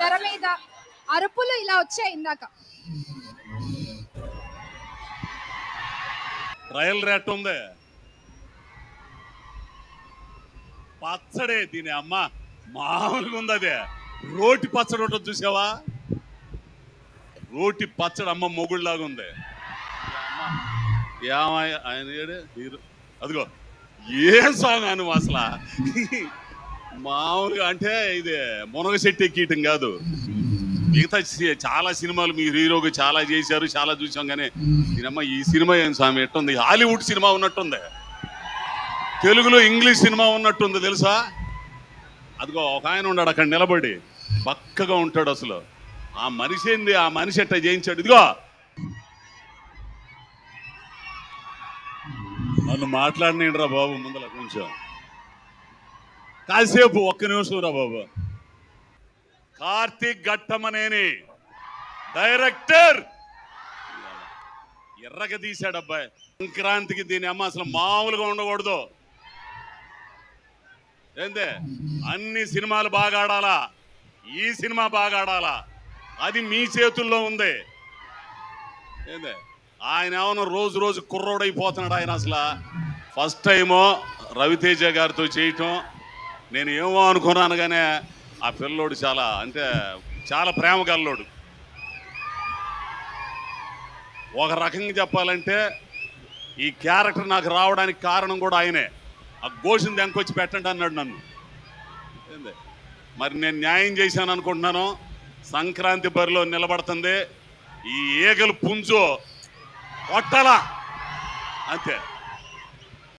తెర మీద అరుపులు ఇలా వచ్చాయి ఇందాక ట్రయల్ రేట్ ఉంది పచ్చడే దీని అమ్మ మామూలుగా ఉంది అదే రోటి పచ్చడి ఉంటుంది చూసావా రోటి పచ్చడి అమ్మ మొగుళ్ళలాగా ఉంది ఏమయ్య ఆయన ఏడు హీరో అదిగో ఏం సాంగ్ అను అసలు మామూలుగా అంటే ఇది మునగ చెట్టు ఎక్కీయటం కాదు మిగతా సి- చాలా సినిమాలు మీరు హీరోగా చాలా చేశారు చాలా చూసాం కానీ దీనమ్మ ఈ సినిమా ఏం స్వామి ఎట్టుంది హాలీవుడ్ సినిమా ఉన్నట్టుంది తెలుగులో ఇంగ్లీష్ సినిమా ఉన్నట్టుంది తెలుసా అదిగో ఒక ఆయన ఉన్నాడు అక్కడ నిలబడి బక్కగా ఉంటాడు అసలు ఆ మనిషి ఏంది ఆ మనిషి ఎట్ట చేయించాడు ఇదిగో నన్ను మాట్లాడినండి రా బాబు ముందర కొంచెం కాసేపు ఒక్క నిమిషం రా బాబు కార్తీక్ ఘట్టమనేని డైరెక్టర్ ఎర్రగా తీశాడు అబ్బాయి సంక్రాంతికి దీని అమ్మ అసలు మామూలుగా ఉండకూడదు ఏందే అన్ని సినిమాలు బాగా ఆడాలా ఈ సినిమా బాగా ఆడాలా అది మీ చేతుల్లో ఉంది ఏందే ఆయన ఏమన్నా రోజు రోజు కుర్రోడైపోతున్నాడు ఆయన అసలు ఫస్ట్ టైము రవితేజ గారితో చేయటం నేను ఏమో అనుకున్నాను కానీ ఆ పిల్లోడు చాలా అంటే చాలా ప్రేమ గల్లోడు ఒక రకంగా చెప్పాలంటే ఈ క్యారెక్టర్ నాకు రావడానికి కారణం కూడా ఆయనే ఆ గోషిని దెంకొచ్చి పెట్టండి అన్నాడు నన్ను ఏంది మరి నేను న్యాయం చేశాను అనుకుంటున్నాను సంక్రాంతి బరిలో నిలబడుతుంది ఈ ఈగలు పుంజు కొట్టాలా అంతే